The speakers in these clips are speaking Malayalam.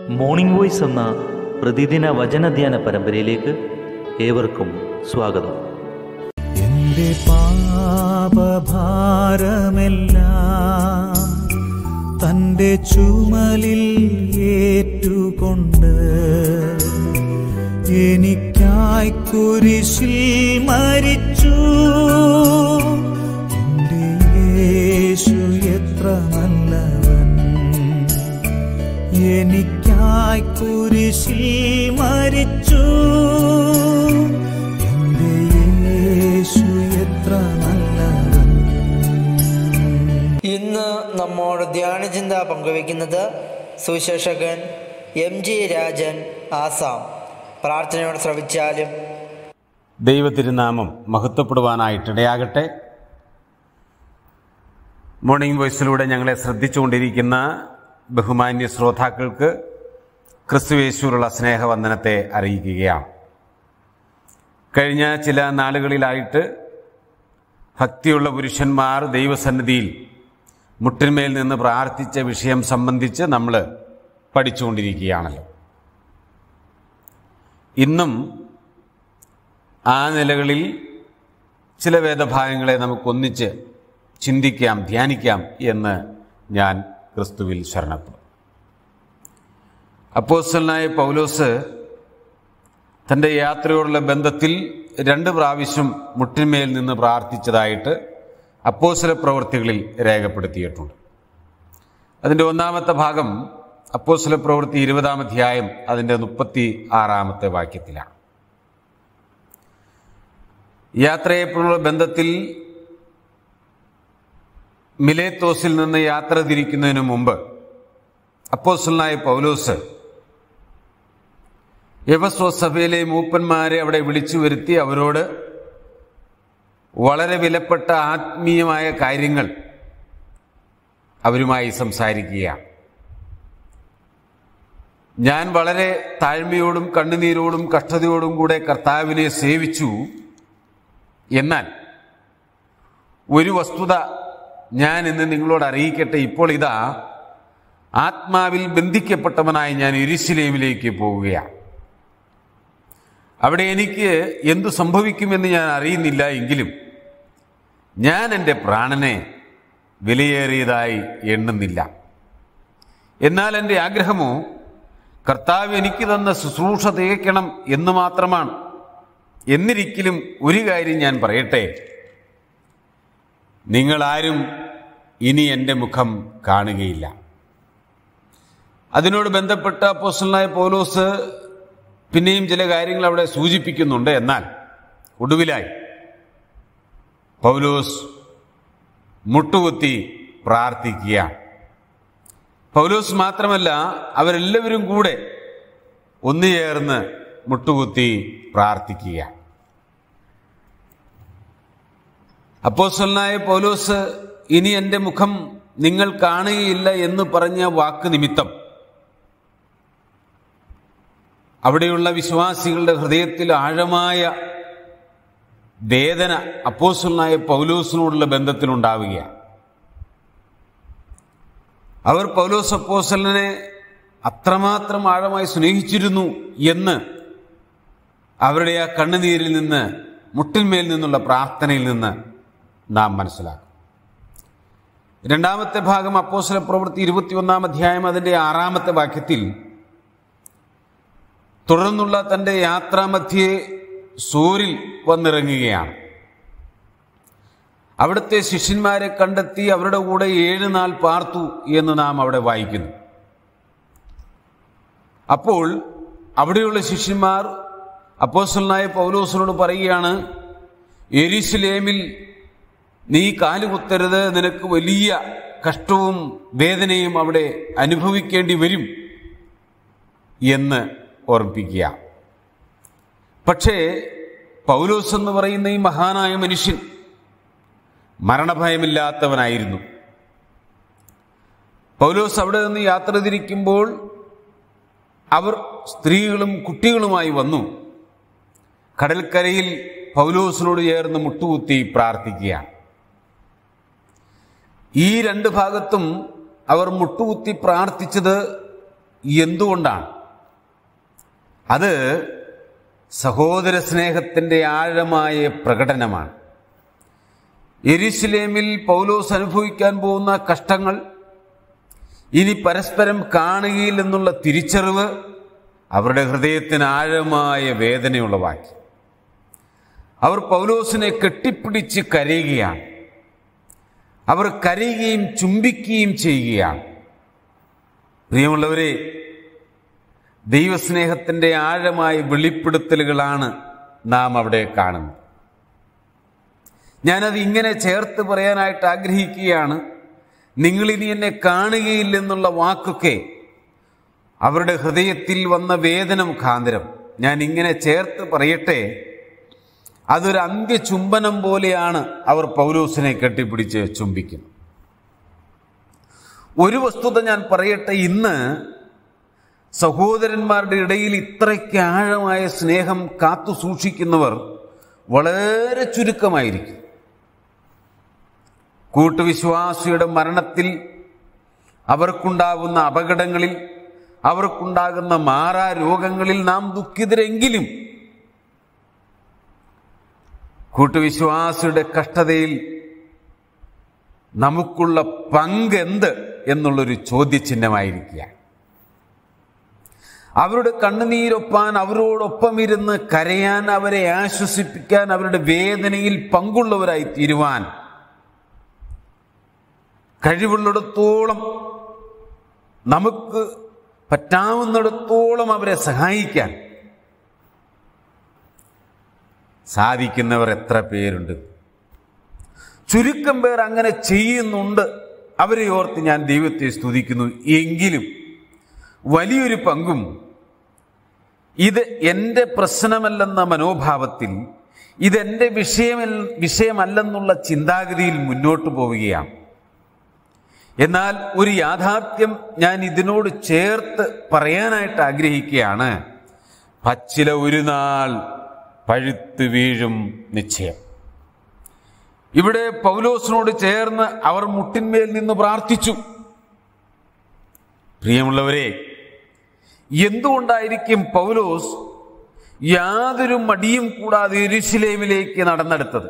മോർണിംഗ് വോയ്സ് എന്ന പ്രതിദിന വചനധ്യാന പരമ്പരയിലേക്ക് ഏവർക്കും സ്വാഗതം എന്റെ പാപഭാരമെല്ലാം തന്റെ ചുമലിൽ ഏറ്റുകൊണ്ട് എനിക്കായി കുരിശിൽ മരിച്ചു എന്റെ യേശു എത്ര നല്ലവൻ എനിക്കായി കുരിശിൽ മരിച്ചു എന്റെ യേശു എത്ര നല്ലവൻ ഇന്ന് നമ്മോട് ധ്യാനചിന്ത പങ്കുവയ്ക്കുന്നത് സുശേഷകൻ എം ജി രാജൻ ആസാം പ്രാർത്ഥനയോടെ ശ്രവിച്ചാലും ദൈവത്തിരുനാമം മഹത്വപ്പെടുവാനായിട്ടിടയാകട്ടെ മോർണിംഗ് വോയിസിലൂടെ ഞങ്ങളെ ശ്രദ്ധിച്ചുകൊണ്ടിരിക്കുന്ന ബഹുമാന്യ ശ്രോതാക്കൾക്ക് ക്രിസ്തുവേശുവിലുള്ള സ്നേഹവന്ദനത്തെ അറിയിക്കുകയാണ് കഴിഞ്ഞ ചില നാളുകളിലായിട്ട് ഭക്തിയുള്ള പുരുഷന്മാർ ദൈവസന്നിധിയിൽ മുട്ടിന്മേൽ നിന്ന് പ്രാർത്ഥിച്ച വിഷയം സംബന്ധിച്ച് നമ്മൾ പഠിച്ചുകൊണ്ടിരിക്കുകയാണല്ലോ ഇന്നും ആ നിലകളിൽ ചില വേദഭാഗങ്ങളെ നമുക്കൊന്നിച്ച് ചിന്തിക്കാം ധ്യാനിക്കാം എന്ന് ഞാൻ ക്രിസ്തുവിൽ ശരണപ്പെടും അപ്പോസ്റ്റലനായ പൗലോസ് തൻ്റെ യാത്രയോടുള്ള ബന്ധത്തിൽ രണ്ട് പ്രാവശ്യം മുട്ടിന്മേൽ നിന്ന് പ്രാർത്ഥിച്ചതായിട്ട് അപ്പോസ്തല പ്രവൃത്തികളിൽ രേഖപ്പെടുത്തിയിട്ടുണ്ട് അതിൻ്റെ ഒന്നാമത്തെ ഭാഗം അപ്പോസ്തല പ്രവൃത്തി ഇരുപതാം അധ്യായം അതിൻ്റെ മുപ്പത്തി ആറാമത്തെ വാക്യത്തിലാണ് യാത്രയെപ്പോഴുള്ള ബന്ധത്തിൽ മിലേത്തോസിൽ നിന്ന് യാത്ര തിരിക്കുന്നതിന് മുമ്പ് അപ്പോസ്റ്റലനായ പൗലോസ് യവസ്വ സഭയിലെ മൂപ്പന്മാരെ അവിടെ വിളിച്ചു വരുത്തി അവരോട് വളരെ വിലപ്പെട്ട ആത്മീയമായ കാര്യങ്ങൾ അവരുമായി സംസാരിക്കുകയാണ് ഞാൻ വളരെ താഴ്മയോടും കണ്ണുനീരോടും കഷ്ടതയോടും കൂടെ കർത്താവിനെ സേവിച്ചു എന്നാൽ ഒരു വസ്തുത ഞാൻ ഇന്ന് നിങ്ങളോട് അറിയിക്കട്ടെ ഇപ്പോൾ ഇതാ ആത്മാവിൽ ബന്ധിക്കപ്പെട്ടവനായി ഞാൻ എരിശിലേമിലേക്ക് പോവുകയാണ് അവിടെ എനിക്ക് എന്തു സംഭവിക്കുമെന്ന് ഞാൻ അറിയുന്നില്ല എങ്കിലും ഞാൻ എൻ്റെ പ്രാണനെ വിലയേറിയതായി എണ്ണുന്നില്ല എന്നാൽ എൻ്റെ ആഗ്രഹമോ കർത്താവ് എനിക്ക് തന്ന ശുശ്രൂഷ തികയ്ക്കണം എന്ന് മാത്രമാണ് എന്നിരിക്കലും ഒരു കാര്യം ഞാൻ പറയട്ടെ നിങ്ങളാരും ഇനി എൻ്റെ മുഖം കാണുകയില്ല അതിനോട് ബന്ധപ്പെട്ട അപ്പോസ്റ്റലായ പൗലോസ് പിന്നെയും ചില കാര്യങ്ങൾ അവിടെ സൂചിപ്പിക്കുന്നുണ്ട് എന്നാൽ ഒടുവിലായി പൗലോസ് മുട്ടുകുത്തി പ്രാർത്ഥിക്കുകയാണ് പൗലോസ് മാത്രമല്ല അവരെല്ലാവരും കൂടെ ഒന്നുചേർന്ന് മുട്ടുകുത്തി പ്രാർത്ഥിക്കുക അപ്പോസ്റ്റലനായ പൗലോസ് ഇനി എൻ്റെ മുഖം നിങ്ങൾ കാണുകയില്ല എന്ന് പറഞ്ഞ വാക്ക് നിമിത്തം അവിടെയുള്ള വിശ്വാസികളുടെ ഹൃദയത്തിൽ ആഴമായ വേദന അപ്പോസ്റ്റലനായ പൗലോസിനോടുള്ള ബന്ധത്തിലുണ്ടാവുകയാണ് അവർ പൗലോസ് അപ്പോസ്റ്റലിനെ അത്രമാത്രം ആഴമായി സ്നേഹിച്ചിരുന്നു എന്ന് അവരുടെ ആ കണ്ണുനീരിൽ നിന്ന് മുട്ടിന്മേൽ നിന്നുള്ള പ്രാർത്ഥനയിൽ നിന്ന് നാം മനസ്സിലാക്കും രണ്ടാമത്തെ ഭാഗം അപ്പോസ്തല പ്രവൃത്തി ഇരുപത്തിയൊന്നാം അധ്യായം അതിൻ്റെ ആറാമത്തെ വാക്യത്തിൽ തുടർന്നുള്ള തൻ്റെ യാത്രാമധ്യേ സൂരിൽ വന്നിറങ്ങുകയാണ് അവിടുത്തെ ശിഷ്യന്മാരെ കണ്ടെത്തി അവരുടെ കൂടെ ഏഴ് നാൾ പാർത്തു എന്ന് നാം അവിടെ വായിക്കുന്നു അപ്പോൾ അവിടെയുള്ള ശിഷ്യന്മാർ അപ്പോസ്റ്റലനായ പൗലോസിനോട് പറയുകയാണ് എരിശിലേമിൽ നീ കാലുകുത്തരുത് നിനക്ക് വലിയ കഷ്ടവും വേദനയും അവിടെ അനുഭവിക്കേണ്ടി വരും എന്ന് ഓർമ്മിപ്പിക്കുക പക്ഷേ പൗലോസ് എന്ന് പറയുന്ന ഈ മഹാനായ മനുഷ്യൻ മരണഭയമില്ലാത്തവനായിരുന്നു പൗലോസ് അവിടെ നിന്ന് യാത്ര തിരിക്കുമ്പോൾ അവർ സ്ത്രീകളും കുട്ടികളുമായി വന്നു കടൽക്കരയിൽ പൗലോസിനോട് ചേർന്ന് മുട്ടുകുത്തി പ്രാർത്ഥിക്കുകയാണ് ഈ രണ്ട് ഭാഗത്തും അവർ മുട്ടുകുത്തി പ്രാർത്ഥിച്ചത് എന്തുകൊണ്ടാണ് അത് സഹോദര സ്നേഹത്തിൻ്റെ ആഴമായ പ്രകടനമാണ് എരിശിലേമിൽ പൗലോസ് അനുഭവിക്കാൻ പോകുന്ന കഷ്ടങ്ങൾ ഇനി പരസ്പരം കാണുകയില്ലെന്നുള്ള തിരിച്ചറിവ് അവരുടെ ഹൃദയത്തിന് ആഴമായ വേദനയുള്ളവാക്കി അവർ പൗലോസിനെ കെട്ടിപ്പിടിച്ച് കരയുകയാണ് അവർ കരയുകയും ചുംബിക്കുകയും ചെയ്യുകയാണ് പ്രിയമുള്ളവരെ ദൈവസ്നേഹത്തിൻ്റെ ആഴമായ വെളിപ്പെടുത്തലുകളാണ് നാം അവിടെ കാണുന്നത് ഞാനത് ഇങ്ങനെ ചേർത്ത് പറയാനായിട്ട് ആഗ്രഹിക്കുകയാണ് നിങ്ങളിനി എന്നെ കാണുകയില്ലെന്നുള്ള വാക്കൊക്കെ അവരുടെ ഹൃദയത്തിൽ വന്ന വേദന മുഖാന്തരം ഞാൻ ഇങ്ങനെ ചേർത്ത് പറയട്ടെ അതൊരു അന്ത്യചുംബനം പോലെയാണ് അവർ പൗലോസിനെ കെട്ടിപ്പിടിച്ച് ചുംബിക്കുന്നത് ഒരു വസ്തുത ഞാൻ പറയട്ടെ ഇന്ന് സഹോദരന്മാരുടെ ഇടയിൽ ഇത്രയ്ക്ക് ആഴമായ സ്നേഹം കാത്തു സൂക്ഷിക്കുന്നവർ വളരെ ചുരുക്കമായിരിക്കും കൂട്ടുവിശ്വാസിയുടെ മരണത്തിൽ അവർക്കുണ്ടാകുന്ന അപകടങ്ങളിൽ അവർക്കുണ്ടാകുന്ന മാറാ രോഗങ്ങളിൽ നാം ദുഃഖിതരെങ്കിലും കൂട്ടുവിശ്വാസിയുടെ കഷ്ടതയിൽ നമുക്കുള്ള പങ്ക് എന്ത് എന്നുള്ളൊരു ചോദ്യചിഹ്നമായിരിക്കുക അവരുടെ കണ്ണുനീരൊപ്പാൻ അവരോടൊപ്പം ഇരുന്ന് കരയാൻ അവരെ ആശ്വസിപ്പിക്കാൻ അവരുടെ വേദനയിൽ പങ്കുള്ളവരായി തീരുവാൻ കഴിവുള്ളിടത്തോളം നമുക്ക് പറ്റാവുന്നിടത്തോളം അവരെ സഹായിക്കാൻ സാധിക്കുന്നവർ എത്ര പേരുണ്ട് ചുരുക്കം പേർ അങ്ങനെ ചെയ്യുന്നുണ്ട് അവരെ ഓർത്ത് ഞാൻ ദൈവത്തെ സ്തുതിക്കുന്നു എങ്കിലും വലിയൊരു പങ്കും ഇത് എൻ്റെ പ്രശ്നമല്ലെന്ന മനോഭാവത്തിൽ ഇതെൻ്റെ വിഷയമല്ല വിഷയമല്ലെന്നുള്ള ചിന്താഗതിയിൽ മുന്നോട്ട് പോവുകയാണ് എന്നാൽ ഒരു യാഥാർത്ഥ്യം ഞാൻ ഇതിനോട് ചേർത്ത് പറയാനായിട്ട് ആഗ്രഹിക്കുകയാണ് പച്ചില ഒരു നാൾ പഴുത്ത് വീഴും നിശ്ചയം ഇവിടെ പൗലോസിനോട് ചേർന്ന് അവർ മുട്ടിന്മേൽ നിന്ന് പ്രാർത്ഥിച്ചു പ്രിയമുള്ളവരെ എന്തുകൊണ്ടായിരിക്കും പൗലോസ് യാതൊരു മടിയും കൂടാതെ എരുശിലേമിലേക്ക് നടന്നെടുത്തത്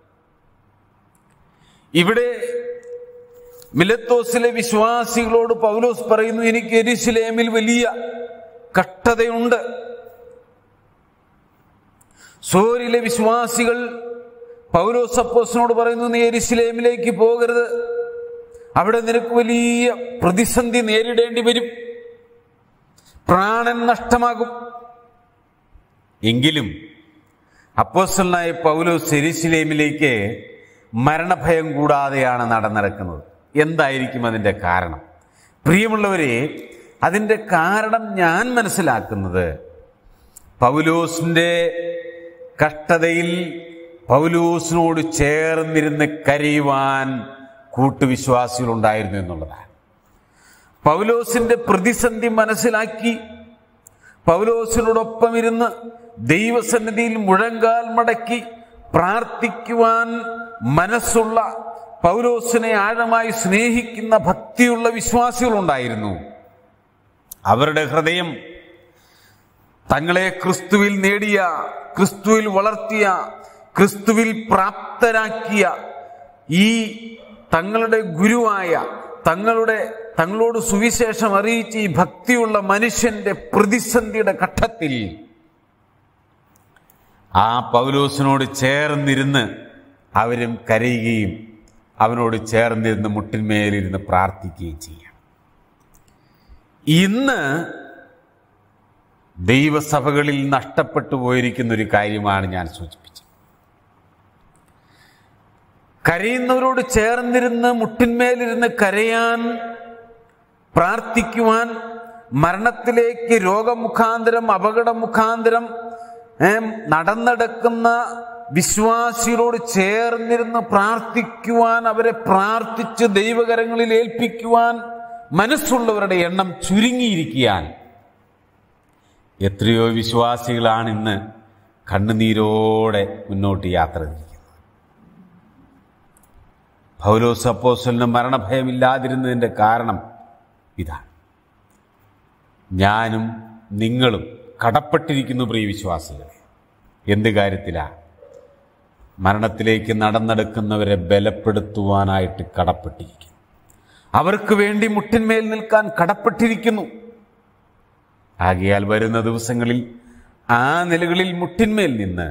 ഇവിടെ മിലത്തോസിലെ വിശ്വാസികളോട് പൗലോസ് പറയുന്നു എനിക്ക് എരുശിലേമിൽ വലിയ കഷ്ടതയുണ്ട് സോരിലെ വിശ്വാസികൾ പൗലോസ് അപ്പോസിനോട് പറയുന്നു നീ എരുശിലേമിലേക്ക് പോകരുത് അവിടെ നിനക്ക് വലിയ പ്രതിസന്ധി നേരിടേണ്ടി വരും പ്രാണൻ നഷ്ടമാകും എങ്കിലും അപ്പോസ്റ്റലായ പൗലോസ് എരിശിലേമിലേക്ക് മരണഭയം കൂടാതെയാണ് നടന്നിറക്കുന്നത് എന്തായിരിക്കും അതിൻ്റെ കാരണം പ്രിയമുള്ളവരെ അതിൻ്റെ കാരണം ഞാൻ മനസ്സിലാക്കുന്നത് പൗലോസിൻ്റെ കഷ്ടതയിൽ പൗലോസിനോട് ചേർന്നിരുന്ന് കരയുവാൻ കൂട്ടുവിശ്വാസികളുണ്ടായിരുന്നു എന്നുള്ളതാണ് പൗലോസിന്റെ പ്രതിസന്ധി മനസ്സിലാക്കി പൗലോസിനോടൊപ്പം ഇരുന്ന് ദൈവസന്നിധിയിൽ മുഴങ്കാൽ മടക്കി പ്രാർത്ഥിക്കുവാൻ മനസ്സുള്ള പൗലോസിനെ ആഴമായി സ്നേഹിക്കുന്ന ഭക്തിയുള്ള വിശ്വാസികളുണ്ടായിരുന്നു അവരുടെ ഹൃദയം തങ്ങളെ ക്രിസ്തുവിൽ നേടിയ ക്രിസ്തുവിൽ വളർത്തിയ ക്രിസ്തുവിൽ പ്രാപ്തരാക്കിയ ഈ തങ്ങളുടെ ഗുരുവായ തങ്ങളുടെ തങ്ങളോട് സുവിശേഷം അറിയിച്ച ഈ ഭക്തിയുള്ള മനുഷ്യന്റെ പ്രതിസന്ധിയുടെ ഘട്ടത്തിൽ ആ പൗലോസിനോട് ചേർന്നിരുന്ന് അവരും കരയുകയും അവനോട് ചേർന്നിരുന്ന് മുട്ടിന്മേലിരുന്ന് പ്രാർത്ഥിക്കുകയും ചെയ്യാം ഇന്ന് ദൈവസഭകളിൽ നഷ്ടപ്പെട്ടു പോയിരിക്കുന്ന ഒരു കാര്യമാണ് ഞാൻ സൂചിപ്പിച്ചത് കരയുന്നവരോട് ചേർന്നിരുന്ന് മുട്ടിന്മേലിരുന്ന് കരയാൻ പ്രാർത്ഥിക്കുവാൻ മരണത്തിലേക്ക് രോഗമുഖാന്തരം അപകടമുഖാന്തരം നടന്നെടുക്കുന്ന വിശ്വാസികളോട് ചേർന്നിരുന്ന് പ്രാർത്ഥിക്കുവാൻ അവരെ പ്രാർത്ഥിച്ച് ദൈവകരങ്ങളിൽ ഏൽപ്പിക്കുവാൻ മനസ്സുള്ളവരുടെ എണ്ണം ചുരുങ്ങിയിരിക്കാൻ എത്രയോ വിശ്വാസികളാണ് ഇന്ന് കണ്ണുനീരോടെ മുന്നോട്ട് യാത്ര തിരിക്കുന്നത് പൗലോസ് അപ്പോസ്റ്റലിന് മരണഭയമില്ലാതിരുന്നതിൻ്റെ കാരണം ഇതാണ് ഞാനും നിങ്ങളും കടപ്പെട്ടിരിക്കുന്നു പ്രിയ വിശ്വാസികളെ എന്ത് കാര്യത്തിലാ മരണത്തിലേക്ക് നടന്നെടുക്കുന്നവരെ ബലപ്പെടുത്തുവാനായിട്ട് കടപ്പെട്ടിരിക്കുന്നു അവർക്ക് വേണ്ടി മുട്ടിന്മേൽ നിൽക്കാൻ കടപ്പെട്ടിരിക്കുന്നു ആകയാൽ വരുന്ന ദിവസങ്ങളിൽ ആ നിലകളിൽ മുട്ടിന്മേൽ നിന്ന്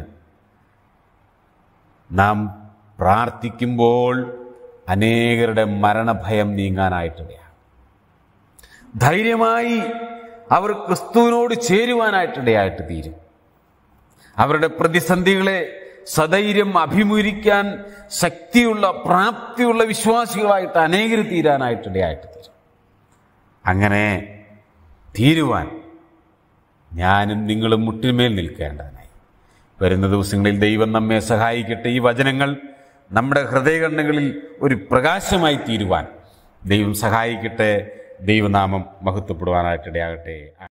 നാം പ്രാർത്ഥിക്കുമ്പോൾ അനേകരുടെ മരണഭയം നീങ്ങാനായിട്ടിടയാണ് ധൈര്യമായി അവർ ക്രിസ്തുവിനോട് ചേരുവാനായിട്ടിടയായിട്ട് തീരും അവരുടെ പ്രതിസന്ധികളെ സധൈര്യം അഭിമുഖീകരിക്കാൻ ശക്തിയുള്ള പ്രാപ്തിയുള്ള വിശ്വാസികളായിട്ട് അനേകർ തീരാനായിട്ടിടയായിട്ട് തീരും അങ്ങനെ തീരുവാൻ ഞാനും നിങ്ങളും മുട്ടിന്മേൽ നിൽക്കേണ്ടതിനായി വരുന്ന ദിവസങ്ങളിൽ ദൈവം നമ്മെ സഹായിക്കട്ടെ ഈ വചനങ്ങൾ നമ്മുടെ ഹൃദയകണ്ണുകളിൽ ഒരു പ്രകാശമായി തീരുവാൻ ദൈവം സഹായിക്കട്ടെ ദൈവനാമം മഹത്വപ്പെടുവാനായിട്ടിടയാകട്ടെ